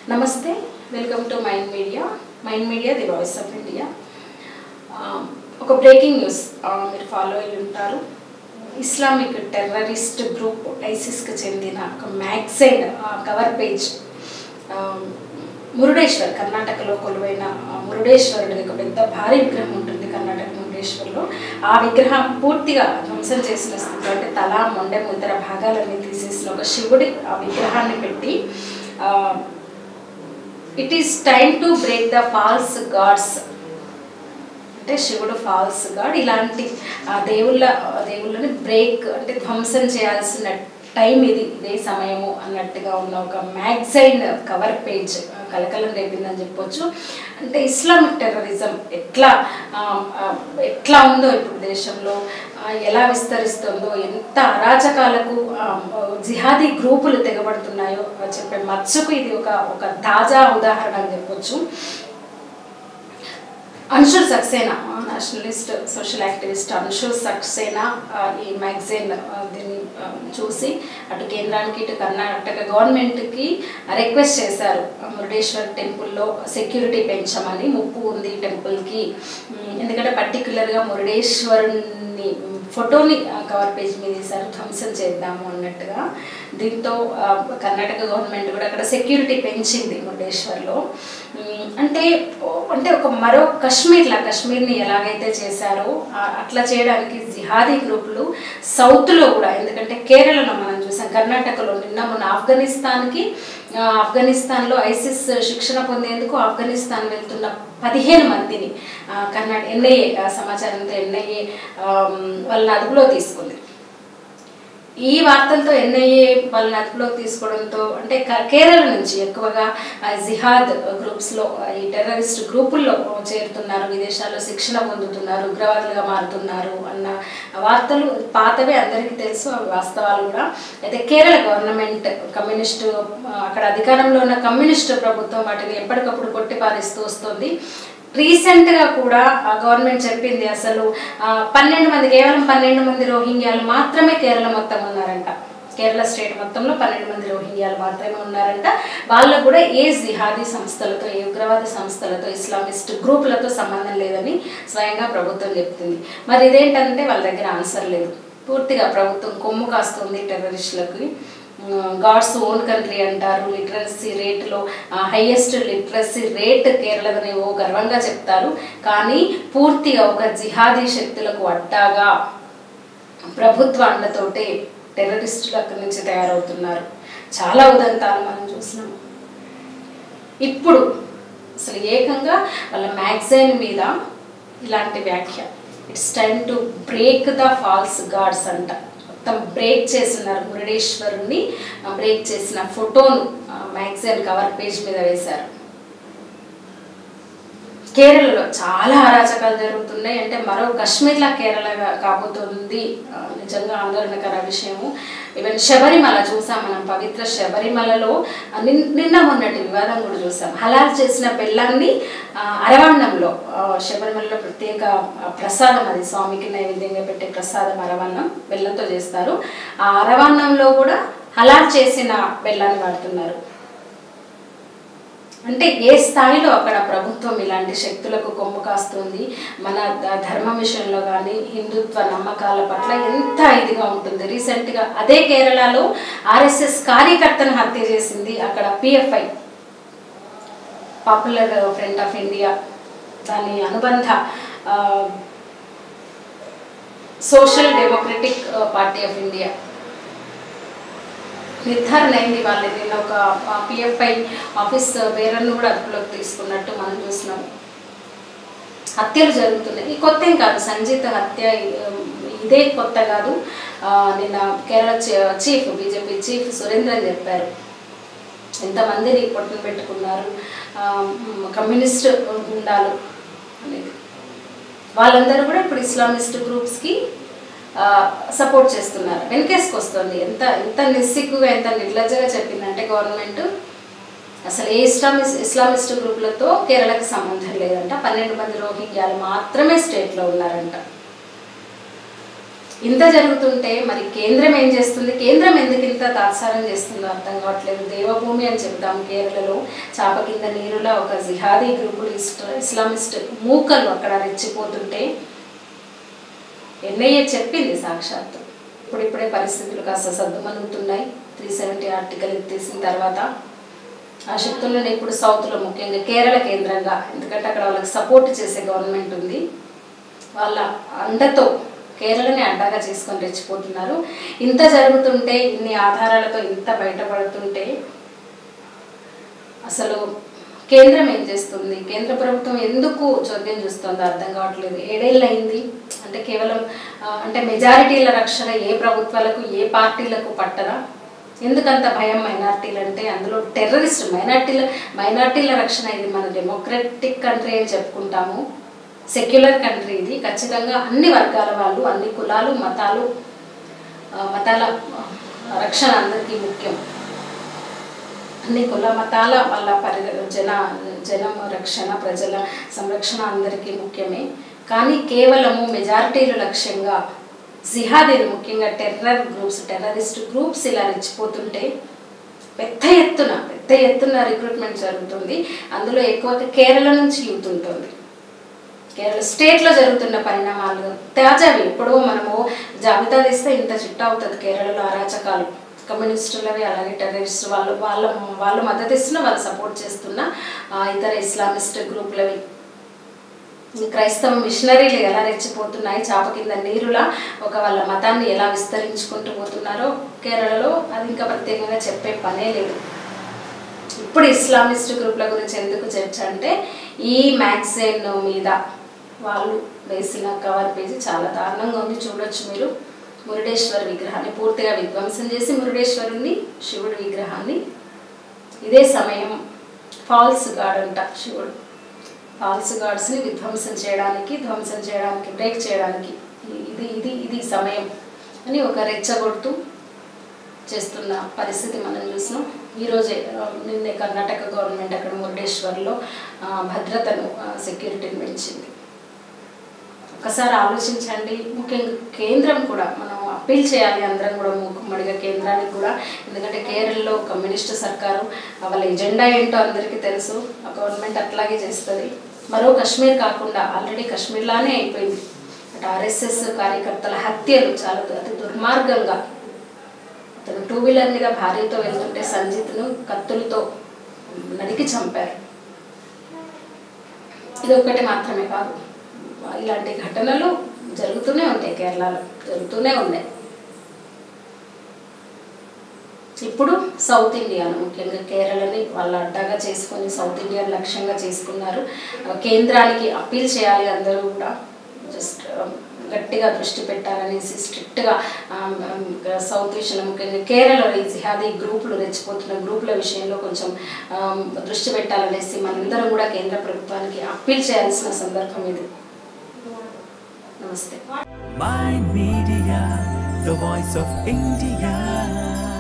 నమస్తే welcome to mind media mind media the voice of India ఒక breaking news మీరు follow అయి ఉంటారు ఇస్లామిక్ టెర్రరిస్ట్ గ్రూప్ ఐసిస్కి చెందిన ఒక మ్యాగ్జైన్ కవర్ పేజ్ మురుడేశ్వర్ కర్ణాటకలో కొలువైన ఆ, మురుడేశ్వరుడి ఒక పెద్ద భారీ విగ్రహం ఉంటుంది కర్ణాటక మురుడేశ్వర్లో ఆ విగ్రహం పూర్తిగా ధ్వంసం చేసిన స్థితిలో అంటే తల మొండెం ఇతర భాగాలన్నీ తీసేసిన ఒక శివుడి ఆ విగ్రహాన్ని పెట్టి it is time to break the false gods అంటే శివుడు ఫాల్స్ గాడ్ ఇలాంటి ఆ దేవుళ్ళ ఆ దేవుళ్ళని బ్రేక్ అంటే ధ్వంసం చేయాల్సిన టైం ఇది ఇదే సమయము అన్నట్టుగా ఉన్న ఒక మ్యాగజైన్ కవర్ పేజ్ కలకలం రేపిందని చెప్పొచ్చు అంటే ఇస్లామిక్ టెర్రరిజం ఎట్లా ఆ, ఆ, ఎట్లా ఉందో ఇప్పుడు దేశంలో ఆ, ఎలా విస్తరిస్తుందో ఎంత అరాచకాలకు ఆ, జిహాదీ గ్రూపులు తెగబడుతున్నాయో చెప్పే మచ్చకు ఇది ఒక ఒక తాజా ఉదాహరణ అని చెప్పొచ్చు Anshul Saxena nationalist social activist Anshul Saxena ఆ, ఈ మ్యాగజైన్ ఆ, దీన్ని ఆ, చూసి అటు కేంద్రానికి ఇటు కర్ణాటక గవర్నమెంట్కి రిక్వెస్ట్ చేశారు ఆ, మురుడేశ్వర్ టెంపుల్లో సెక్యూరిటీ పెంచమని ముప్పు ఉంది టెంపుల్కి ఉమ్, ఎందుకంటే పర్టికులర్గా మురుడేశ్వరుని ఫోటోని కవర్ పేజ్ మీద వేశారు ధ్వంసం చేద్దాము అన్నట్టుగా దీంతో ఆ, కర్ణాటక గవర్నమెంట్ కూడా అక్కడ సెక్యూరిటీ పెంచింది మురుడేశ్వర్లో ఉమ్, అంటే ఓ- అంటే ఒక మరో కశ్మీర్లా కశ్మీర్ని ఎలాగైతే చేశారో ఆ- అట్లా చేయడానికి జిహాదీ గ్రూపులు సౌత్లో కూడా ఎందుకంటే కేరళలో మనం చూసాం కర్ణాటకలో నిన్న మొన్న ఆఫ్ఘనిస్తాన్కి ఆ, ఆఫ్ఘనిస్తాన్లో ఐసిస్ శిక్షణ పొందేందుకు ఆఫ్ఘనిస్తాన్ వెళ్తున్న పదిహేను మందిని ఆ, కర్ణాటక ఎన్ఐఏ సమాచారంతో ఎన్ఐఏ వాళ్ళని అదుపులో తీసుకుంది ఈ వార్తలతో ఎన్ఐఏ వాళ్ళని అదుపులోకి తీసుకోవడంతో అంటే క- కేరళ నుంచి ఎక్కువగా ఆ, జిహాద్ గ్రూప్స్లో ఆ, ఈ టెర్రరిస్ట్ గ్రూపుల్లో చేరుతున్నారు విదేశాల్లో శిక్షణ పొందుతున్నారు ఉగ్రవాదులుగా మారుతున్నారు అన్న వార్తలు పాతవే అందరికీ తెలుసు అవి వాస్తవాలు కూడా అయితే కేరళ గవర్నమెంట్ కమ్యూనిస్టు ఆ, అక్కడ అధికారంలో ఉన్న కమ్యూనిస్టు ప్రభుత్వం వాటిని ఎప్పటికప్పుడు కొట్టిపారేస్తూ వస్తుంది రీసెంట్గా కూడా ఆ గవర్నమెంట్ చెప్పింది అసలు ఆ, పన్నెండు మంది కేవలం పన్నెండు మంది రోహింగ్యాలు మాత్రమే కేరళ మొత్తం ఉన్నారంట కేరళ స్టేట్ మొత్తంలో పన్నెండు మంది రోహింగ్యాలు మాత్రమే ఉన్నారంట వాళ్ళకు కూడా ఏ జిహాదీ సంస్థలతో ఏ ఉగ్రవాద సంస్థలతో ఇస్లామిస్ట్ గ్రూపులతో సంబంధం లేదని స్వయంగా ప్రభుత్వం చెప్తుంది మరి ఇదేంటంటే వాళ్ళ దగ్గర ఆన్సర్ లేదు పూర్తిగా ప్రభుత్వం కొమ్ము కాస్తుంది టెర్రరిస్టులకి గాడ్స్ ఓన్ కంట్రీ అంటారు లిటరసీ రేట్లో హైయెస్ట్ లిటరసీ రేట్ కేరళదని ఓ గర్వంగా చెప్తారు కానీ పూర్తిగా ఒక జిహాదీ శక్తులకు అడ్డాగా ప్రభుత్వ అండతోటే టెర్రరిస్టులు అక్కడి నుంచి తయారవుతున్నారు చాలా ఉదంతాలు మనం చూసినాం ఇప్పుడు అసలు ఏకంగా వాళ్ళ మ్యాగజైన్ మీద ఇలాంటి వ్యాఖ్య it's time to break the false gods అంట మొత్తం బ్రేక్ చేస్తున్నారు మురుడేశ్వరుని బ్రేక్ చేసిన ఫోటోను మ్యాగజైన్ కవర్ పేజ్ మీద వేశారు కేరళలో చాలా అరాచకాలు జరుగుతున్నాయి అంటే మరో కాశ్మీర్లా కేరళగా కాబోతుంది ఆ, నిజంగా ఆందోళనకర విషయము ఈవెన్ శబరిమల చూసాం మనం పవిత్ర శబరిమలలో ఆ, నిన్- నిన్న మొన్నటి వివాదం కూడా చూసాం హలాల్ చేసిన బెల్లాన్ని ఆ, అరవన్నంలో ఆ, శబరిమలలో ప్రత్యేక ఆ, ప్రసాదం అది స్వామికి నైవేద్యంగా పెట్టే ప్రసాదం అరవన్నం బెల్లంతో చేస్తారు ఆ అరవన్నంలో కూడా హలాల్ చేసిన బెల్లాన్ని వాడుతున్నారు అంటే ఏ స్థాయిలో అక్కడ ప్రభుత్వం ఇలాంటి శక్తులకు కొమ్ము కాస్తుంది మన ద- ధర్మం విషయంలో కానీ హిందుత్వ నమ్మకాల పట్ల ఎంత ఇదిగా ఉంటుంది రీసెంట్గా అదే కేరళలో ఆర్ఎస్ఎస్ కార్యకర్తను హత్య చేసింది అక్కడ PFI popular front of India దాని అనుబంధ ఆ, social democratic party of India నిర్ధారణ అయింది వాళ్ళది నిన్న ఒక పిఎఫ్ఐ ఆఫీస్ బేరర్ను కూడా అదుపులోకి తీసుకున్నట్టు మనం చూసినాం హత్యలు జరుగుతున్నాయి ఈ కొత్త ఏం కాదు సంజీత హత్య ఈ- ఇదే కొత్త కాదు ఆ, నిన్న కేరళ చీ- చీఫ్ బీజేపీ చీఫ్ సురేంద్రన్ చెప్పారు ఎంతమందిని పొట్టును పెట్టుకున్నారు ఆ, మ్, కమ్యూనిస్ట్ గుండాలు అనేది వాళ్ళందరూ కూడా ఇప్పుడు ఇస్లామిస్ట్ గ్రూప్స్కి సపోర్ట్ చేస్తున్నారు వెనకేసుకు వస్తుంది ఎంత ఎంత నిస్సిగ్గుగా ఎంత నిర్లజ్జగా చెప్పిందంటే గవర్నమెంట్ అసలు ఏ ఇస్లామిస్ ఇస్లామిస్ట్ గ్రూపులతో కేరళకి సంబంధం లేదంట పన్నెండు మంది రోహింగ్యాలు మాత్రమే స్టేట్లో ఉన్నారంట ఇంత జరుగుతుంటే మరి కేంద్రం ఏం చేస్తుంది కేంద్రం ఎందుకు ఇంత తాత్సారం చేస్తుందో అర్థం కావట్లేదు దేవభూమి అని చెప్తాం కేరళలో చాప కింద నీరులో ఒక జిహాదీ గ్రూపులు ఇస్ట్ ఇస్లామిస్ట్ మూకలు అక్కడ రెచ్చిపోతుంటే ఎన్ఐఏ చెప్పింది సాక్షాత్తు ఇప్పుడిప్పుడే పరిస్థితులు కాస్త సర్దుమనుగుతున్నాయి త్రీ సెవెంటీ ఆర్టికల్ ఎత్తేసిన తర్వాత ఆ శక్తులను ఇప్పుడు సౌత్లో ముఖ్యంగా కేరళ కేంద్రంగా ఎందుకంటే అక్కడ వాళ్ళకి సపోర్ట్ చేసే గవర్నమెంట్ ఉంది వాళ్ళ అండతో కేరళని అడ్డాగా చేసుకొని రెచ్చిపోతున్నారు ఇంత జరుగుతుంటే ఇన్ని ఆధారాలతో ఇంత బయటపడుతుంటే అసలు కేంద్రం ఏం చేస్తుంది కేంద్ర ప్రభుత్వం ఎందుకు చోద్యం చూస్తుందో అర్థం కావట్లేదు ఏడేళ్ళు అయింది అంటే కేవలం ఆ, అంటే మెజారిటీల రక్షణ ఏ ప్రభుత్వాలకు ఏ పార్టీలకు పట్టదా ఎందుకంత భయం మైనార్టీలు అంటే అందులో టెర్రరిస్ట్ మైనార్టీల మైనార్టీల రక్షణ ఇది మన డెమోక్రటిక్ కంట్రీ అని చెప్పుకుంటాము సెక్యులర్ కంట్రీ ఇది ఖచ్చితంగా అన్ని వర్గాల వాళ్ళు అన్ని కులాలు మతాలు ఆ, మతాల ఆ, రక్షణ అందరికీ ముఖ్యం అన్ని కుల మతాల వాళ్ళ పరి జన జనం రక్షణ ప్రజల సంరక్షణ అందరికీ ముఖ్యమే కానీ కేవలము మెజారిటీలు లక్ష్యంగా జిహాదీలు ముఖ్యంగా టెర్రర్ గ్రూప్స్ టెర్రరిస్ట్ గ్రూప్స్ ఇలా రెచ్చిపోతుంటే పెద్ద ఎత్తున పెద్ద ఎత్తున రిక్రూట్మెంట్ జరుగుతుంది అందులో ఎక్కువగా కేరళ నుంచి యూత్ ఉంటుంది కేరళ స్టేట్లో జరుగుతున్న పరిణామాలు తాజావి ఎప్పుడో మనము జాబితా తీస్తే ఇంత చిట్టా అవుతుంది కేరళలో అరాచకాలు కమ్యూనిస్టులవి అలాగే టెర్రరిస్ట్ వాళ్ళు వాళ్ళ వాళ్ళు మద్దతు ఇస్తున్న వాళ్ళు సపోర్ట్ చేస్తున్న ఆ, ఇతర ఇస్లామిస్ట్ గ్రూపులవి ఈ క్రైస్తవ మిషనరీలు ఎలా రెచ్చిపోతున్నాయి చాప కింద నీరులా ఒక వాళ్ళ మతాన్ని ఎలా విస్తరించుకుంటూ పోతున్నారో కేరళలో అది ఇంకా ప్రత్యేకంగా చెప్పే పనే లేదు ఇప్పుడు ఇస్లామిస్ట్ గ్రూప్ల గురించి ఎందుకు చర్చ అంటే ఈ మ్యాగజైన్ మీద వాళ్ళు వేసిన కవర్ పేజీ చాలా దారుణంగా ఉంది చూడొచ్చు మీరు మురుడేశ్వర విగ్రహాన్ని పూర్తిగా విధ్వంసం చేసి మురుడేశ్వరుని శివుడి విగ్రహాన్ని ఇదే సమయం ఫాల్స్ గాడ్ అంట శివుడు ఫాల్స్ గాడ్స్ని విధ్వంసం చేయడానికి ధ్వంసం చేయడానికి బ్రేక్ చేయడానికి ఇది ఇది ఇది సమయం అని ఒక రెచ్చగొడుతూ చేస్తున్న పరిస్థితి మనం చూసినాం ఈరోజే ఆ, నిన్నే కర్ణాటక గవర్నమెంట్ అక్కడ మురుడేశ్వర్లో ఆ, భద్రతను సెక్యూరిటీని పెంచింది ఒకసారి ఆలోచించండి ముఖ్యంగా కేంద్రం కూడా మనం అప్పీల్ చేయాలి అందరం కూడా మూకుమ్మడిగా కేంద్రానికి కూడా ఎందుకంటే కేరళలో కమ్యూనిస్ట్ సర్కారు ఆ వాళ్ళ ఎజెండా ఏంటో అందరికీ తెలుసు ఆ గవర్నమెంట్ అట్లాగే చేస్తుంది మరో కశ్మీర్ కాకుండా ఆల్రెడీ కశ్మీర్లానే అయిపోయింది అటు ఆర్ఎస్ఎస్ కార్యకర్తల హత్యలు చాలా అతి దుర్మార్గంగా అతను టూ వీలర్ మీద భార్యతో వెళ్తుంటే సంజిత్ను కత్తులతో నరికి చంపారు ఇది ఒక్కటి మాత్రమే కాదు ఇలాంటి ఘటనలు జరుగుతూనే ఉంటాయి కేరళలో జరుగుతూనే ఉన్నాయి ఇప్పుడు సౌత్ ఇండియాను ముఖ్యంగా కేరళని వాళ్ళ అడ్డాగా చేసుకొని సౌత్ ఇండియన్ లక్ష్యంగా చేసుకున్నారు ఆ, కేంద్రానికి అప్పీల్ చేయాలి అందరూ కూడా జస్ట్ గట్టిగా దృష్టి పెట్టాలనేసి స్ట్రిక్ట్గా సౌత్ విషయంలో ముఖ్యంగా కేరళలో ఈ జిహాదీ గ్రూపులు రెచ్చిపోతున్న గ్రూపుల విషయంలో కొంచెం ఆ, దృష్టి పెట్టాలనేసి మనందరం కూడా కేంద్ర ప్రభుత్వానికి అప్పీల్ చేయాల్సిన సందర్భం ఇది నమస్తే Mind Media, the voice of India.